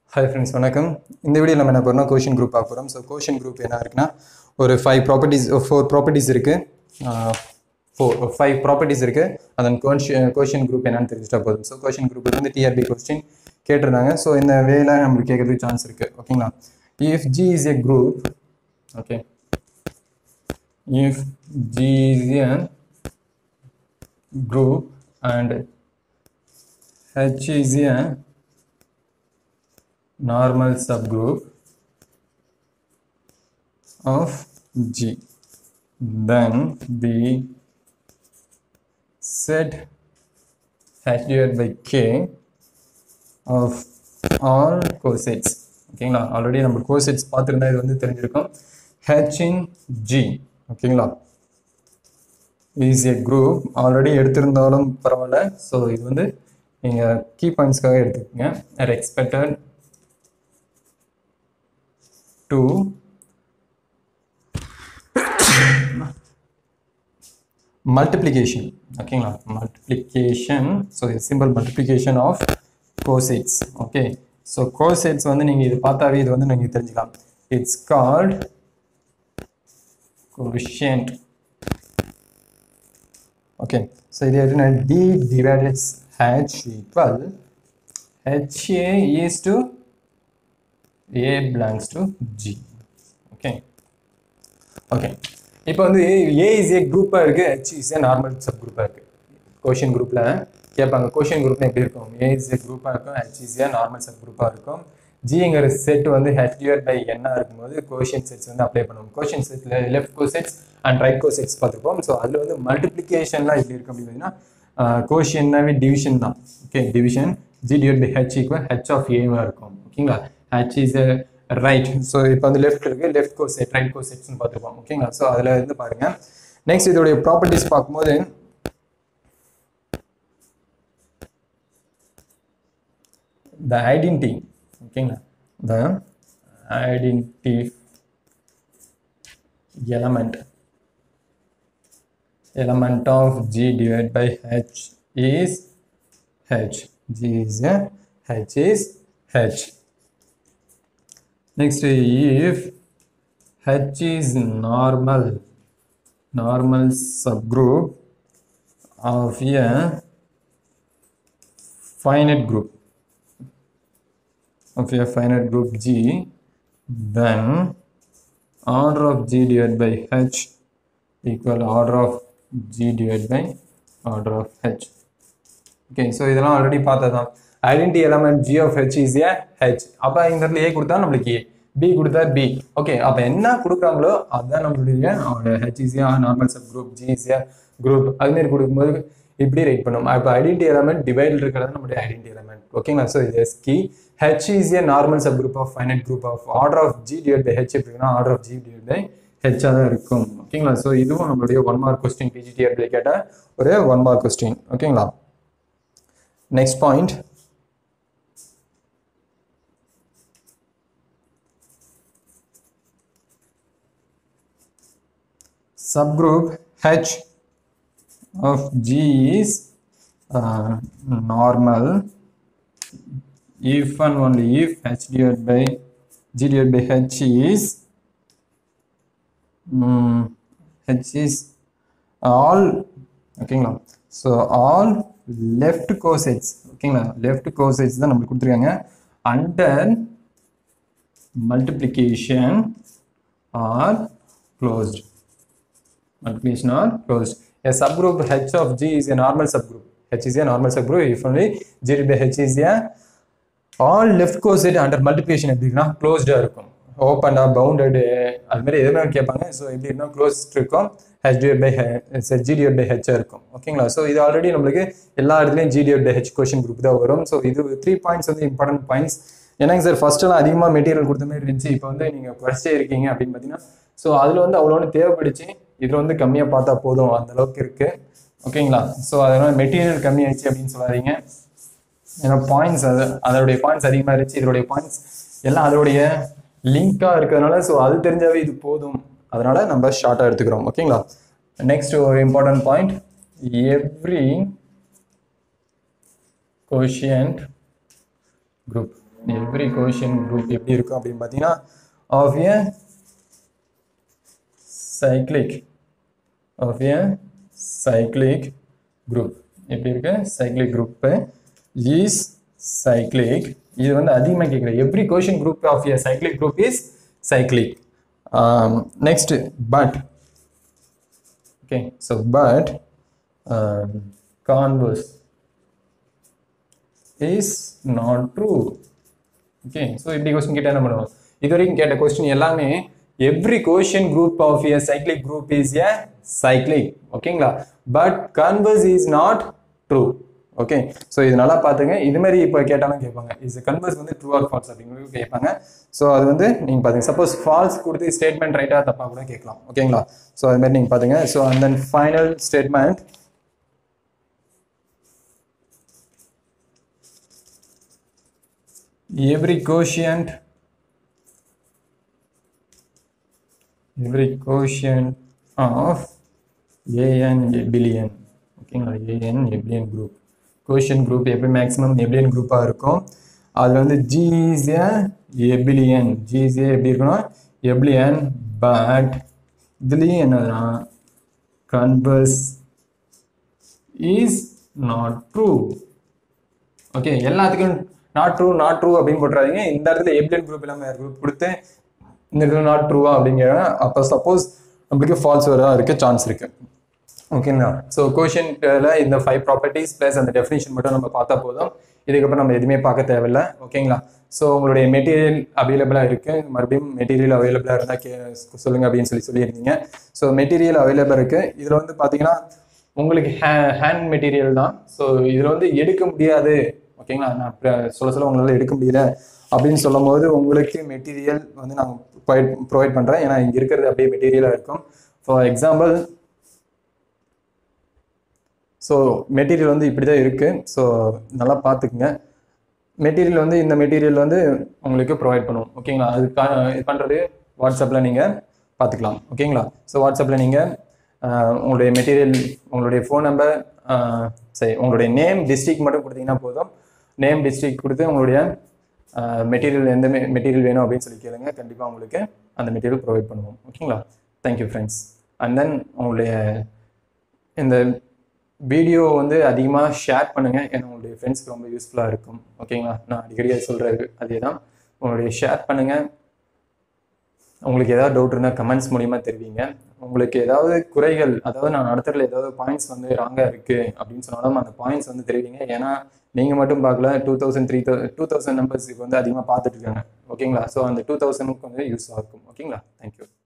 Hi friends வணக்கம் இந்த video நம்ம என்ன பண்ணோம் கோஷன் குரூப் பார்க்க போகிறோம் ஸோ கோஷன் குரூப் என்ன இருக்குன்னா ஒரு ஃபைவ் ப்ராப்பர்ட்டிஸ் ஃபோர் ப்ராப்பர்ட்டிஸ் இருக்குது ஃபோர் ஃபைவ் ப்ராப்பர்ட்டிஸ் இருக்குது அதன் கோஷன் கோஷன் குரூப் என்னன்னு தெரிஞ்சுட்டா போதும் ஸோ கோஷன் குரூப் வந்து டிஆர்பி கொஸ்டின் கேட்டிருந்தாங்க ஸோ இந்த வேல நம்மளுக்கு கேட்கறதுக்கு சான்ஸ் இருக்குது ஓகேங்களா if G is a group okay if G is a group and H is a normal subgroup of G. Then the set H divided by K of all cosets ஓகேங்களா already நம்ம cosets பார்த்துருந்தா இது வந்து தெரிஞ்சிருக்கும் H in G ஓகேங்களா is a group already எடுத்திருந்தாலும் பரவாயில்ல so இது வந்து நீங்கள் கீ பாயிண்ட்ஸ்க்காக எடுத்துக்கோங்க ஆர் எக்ஸ்பெக்டட் டு மல்டிப்ளிகேஷன் ஓகேங்களா multiplication so simple multiplication of cosets okay so cosets வந்து நீங்கள் இது பார்த்தாவே இது வந்து நீங்கள் தெரிஞ்சுக்கலாம் it's called quotient okay so இது என்ன d divided h equal ha is to a belongs to g okay okay இப்போ வந்து a is a குரூப்பாக இருக்கு h is a நார்மல் சப் குரூப்பாக இருக்கு கோஷன் குரூப்பில் கேட்பாங்க கோஷன் குரூப்ல எப்படி இருக்கும் a is a குரூப்பாக இருக்கும் h is a நார்மல் சப் குரூப்பாக இருக்கும் ஜிங்கிற செட் வந்து ஹெச் டிவைட் பை என்ன இருக்கும்போது கோஷன் செட்ஸ் வந்து அப்ளை பண்ணுவோம் கோஷன் செட்ல left cosets and right cosets பார்த்துருப்போம் ஸோ அதில் வந்து மல்டிப்ளிகேஷன்லாம் எப்படி இருக்கும் அப்படின்னு பார்த்தீங்கன்னா கோஷன்னாவே டிவிஷன் தான் okay division G divide by H equal H of ஏவாக இருக்கும் ஓகேங்களா ஹெச் இஸ் ரைட் ஸோ இப்போ வந்து லெஃப்ட் இருக்கு லெஃப்ட் கோசெட் ரைட் கோசெட்ஸ்னு பார்த்துருப்போம் ஓகேங்களா ஸோ அதில் இருந்து பாருங்க நெக்ஸ்ட் இதோடைய ப்ராப்பர்ட்டிஸ் பார்க்கும்போது the identity ஓகேங்களா the identity element element of g divided by h is h g is a h is h next if h is normal normal subgroup of a finite group of a finite group G, then order of G divided by H equal order of G divided by order of H. Okay so இதெல்லாம் already பார்த்ததான் identity element G of H is a H அப்போ இந்த இடத்துல a கொடுத்தா நம்மளுக்கு a b கொடுத்தா b okay அப்போ என்ன கொடுக்குறாங்களோ அதுதான் நம்மளுடைய H is a normal subgroup G is a group அதுமாரி கொடுக்கும்போது இப்படி ரைட் பண்ணும் இப்போ ஐடென்டி எலமெண்ட் டிவைடில் இருக்கிறது நம்மளுடைய ஐடென்டி எலமெண்ட் ஓகேங்களா ஸோ இது எஸ் கி H is a normal subgroup of finite group of order of G divide by H எப்படின்னா order of G divide by ஹெச்சாக தான் இருக்கும் ஓகேங்களா ஸோ இதுவும் நம்மளுடைய ஒன் மார்க் கொஸ்டின் பிஜிடி அப்படி கேட்ட ஒரு ஒன் மார்க் கொஸ்டின் ஓகேங்களா next point subgroup H of G is uh, normal if and only if H divided by G divided by H is um, H is all ஓகேங்களா so all left cosets ஓகேங்களா left cosets தான் நம்மளுக்கு கொடுத்துருக்காங்க under multiplication are closed multiplication are closed. A subgroup H of G is a normal subgroup. H is a normal subgroup if only G by H is a all left coset under multiplication எப்படின்னா க்ளோஸ்டாக இருக்கும் ஓப்பனாக பவுண்டடு அது மாதிரி எதுவுமே கேட்பாங்க so எப்படி இருந்தால் closed இருக்கும் H divide by G divide by ஹெச்சாக இருக்கும் ஓகேங்களா ஸோ இது ஆல்ரெடி நம்மளுக்கு எல்லா இடத்துலையும் G divide by H quotient group தான் வரும் ஸோ இது த்ரீ பாயிண்ட்ஸ் வந்து இம்பார்ட்டன்ட் பாயிண்ட்ஸ் என்னங்க சார் ஃபர்ஸ்ட்லாம் அதிகமாக மெட்டீரியல் கொடுத்த மாதிரி இருந்துச்சு இப்போ வந்து நீங்கள் குறைச்சே இருக்கீங்க அப்படின்னு பார்த்தீங்கன்னா ஸோ அதில் வந்து அவ்வளோ தேவைப்படுச்சு இதில் வந்து கம்மியாக பார்த்தா போதும் அந்த அளவுக்கு இருக்கு ஓகேங்களா ஸோ அதனால மெட்டீரியல் கம்மியாயிடுச்சு அப்படின்னு சொல்லாதீங்க ஏன்னா பாயிண்ட்ஸ் அது அதோடைய பாயிண்ட்ஸ் அதிகமாக இருந்துச்சு இதோடைய பாயிண்ட்ஸ் எல்லாம் அதோடைய லிங்காக இருக்கிறதுனால ஸோ அது தெரிஞ்சாவே இது போதும் அதனால நம்ம ஷார்ட்டாக எடுத்துக்கிறோம் ஓகேங்களா நெக்ஸ்ட் ஒரு important point every quotient group every quotient group எப்படி இருக்கும் அப்படின்னு பார்த்தீங்கன்னா of a cyclic of a cyclic group எப்படி இருக்கு cyclic group is cyclic இது வந்து அதிகமாக கேட்குற every quotient group of a cyclic group is cyclic um, next but okay so but um, converse is not true okay so இப்படி question கேட்டால் என்ன பண்ணுவோம் இது வரைக்கும் கேட்ட கொஸ்டின் எல்லாமே every quotient group of a cyclic group is a cyclic ஓகேங்களா but converse is not true okay so இது நல்லா பார்த்துங்க இது மாதிரி இப்போ கேட்டாலும் கேட்பாங்க இஸ் கன்வர்ஸ் வந்து ட்ரூ ஆர் ஃபால்ஸ் அப்படிங்கிறது கேட்பாங்க ஸோ அது வந்து நீங்கள் பார்த்துங்க சப்போஸ் ஃபால்ஸ் கொடுத்து ஸ்டேட்மெண்ட் ரைட்டாக தப்பாக கூட கேட்கலாம் ஓகேங்களா ஸோ அது மாதிரி நீங்கள் பார்த்துங்க so and then final statement every quotient every quotient of an abelian ஓகேங்களா an abelian group quotient group எப்போ மேக்ஸிமம் abelian குரூப்பாக இருக்கும் அதில் வந்து g is a abelian g is a எப்படி இருக்கணும் abelian but இதுலேயும் என்னதுன்னா converse is not true okay எல்லாத்துக்கும் நாட் ட்ரூ நாட் ட்ரூ அப்படின்னு போட்டுறாதீங்க இந்த இடத்துல ஏபிளியன் குரூப் இல்லாமல் குரூப் கொடுத்து இந்த இடத்துல நாட் ட்ரூவா அப்படிங்கிற அப்போ சப்போஸ் நம்மளுக்கு ஃபால்ஸ் வரதா இருக்க சான்ஸ் இருக்கு ஓகேங்களா ஸோ கோஷன்ல இந்த ஃபைவ் ப்ராப்பர்ட்டிஸ் ப்ளஸ் அந்த டெஃபினேஷன் மட்டும் நம்ம பார்த்தா போதும் இதுக்கப்புறம் நம்ம எதுவுமே பார்க்க தேவையில்லை ஓகேங்களா ஸோ உங்களுடைய மெட்டீரியல் அவைலபிளாக இருக்கு மறுபடியும் மெட்டீரியல் அவைலபிளாக இருந்தால் கே சொல்லுங்க அப்படின்னு சொல்லி சொல்லியிருந்தீங்க ஸோ மெட்டீரியல் அவைலபிள் இருக்கு இதில் வந்து பார்த்தீங்கன்னா உங்களுக்கு ஹே ஹேண்ட் மெட்டீரியல் தான் ஸோ இதில் வந்து எடுக்க முடியாது ஓகேங்களா நான் இப்ப சொல்ல சொல்ல உங்களால் எடுக்க முடியல அப்படின்னு சொல்லும் போது உங்களுக்கு மெட்டீரியல் வந்து நாங்கள் ப்ரொவைட் ப்ரொவைட் பண்ணுறேன் ஏன்னா இங்கே இருக்கிறது அப்படியே மெட்டீரியலாக இருக்கும் ஃபார் எக்ஸாம்பிள் ஸோ மெட்டீரியல் வந்து இப்படி தான் இருக்குது ஸோ நல்லா பார்த்துக்குங்க மெட்டீரியல் வந்து இந்த மெட்டீரியல் வந்து உங்களுக்கு ப்ரொவைட் பண்ணுவோம் ஓகேங்களா அதுக்கான இது பண்ணுறது வாட்ஸ்அப்பில் நீங்கள் பார்த்துக்கலாம் ஓகேங்களா ஸோ வாட்ஸ்அப்பில் நீங்கள் உங்களுடைய மெட்டீரியல் உங்களுடைய ஃபோன் நம்பர் சரி உங்களுடைய நேம் டிஸ்ட்ரிக்ட் மட்டும் கொடுத்தீங்கன்னா போதும் நேம் டிஸ்ட்ரிக்ட் கொடுத்து உங்களுடைய மெட்டீரியல் எந்த மெட்டீரியல் வேணும் அப்படின்னு சொல்லி கேளுங்க கண்டிப்பாக உங்களுக்கு அந்த மெட்டீரியல் ப்ரொவைட் பண்ணுவோம் ஓகேங்களா தேங்க்யூ ஃப்ரெண்ட்ஸ் அண்ட் தென் உங்களுடைய இந்த வீடியோ வந்து அதிகமாக ஷேர் பண்ணுங்கள் ஏன்னா உங்களுடைய ஃப்ரெண்ட்ஸ்க்கு ரொம்ப யூஸ்ஃபுல்லாக இருக்கும் ஓகேங்களா நான் அடிக்கடி அது சொல்கிறது அதே தான் உங்களுடைய ஷேர் பண்ணுங்கள் உங்களுக்கு ஏதாவது டவுட் இருந்தால் கமெண்ட்ஸ் மூலிமா தெரிவிங்க உங்களுக்கு ஏதாவது குறைகள் அதாவது நான் நடத்துறதுல ஏதாவது பாயிண்ட்ஸ் வந்து ராங்காக இருக்குது அப்படின்னு சொன்னாலும் அந்த பாயிண்ட்ஸ் வந்து தெரிவிங்க ஏன்னா நீங்கள் மட்டும் பார்க்கல டூ தௌசண்ட் த்ரீ தௌ டூ தௌசண்ட் நம்பர்ஸ் இப்போ வந்து அதிகமாக பார்த்துட்டு இருக்காங்க ஓகேங்களா ஸோ அந்த டூ தௌசண்ட்க்கு வந்து யூஸ் ஆகும் ஓகேங்களா தேங்க்யூ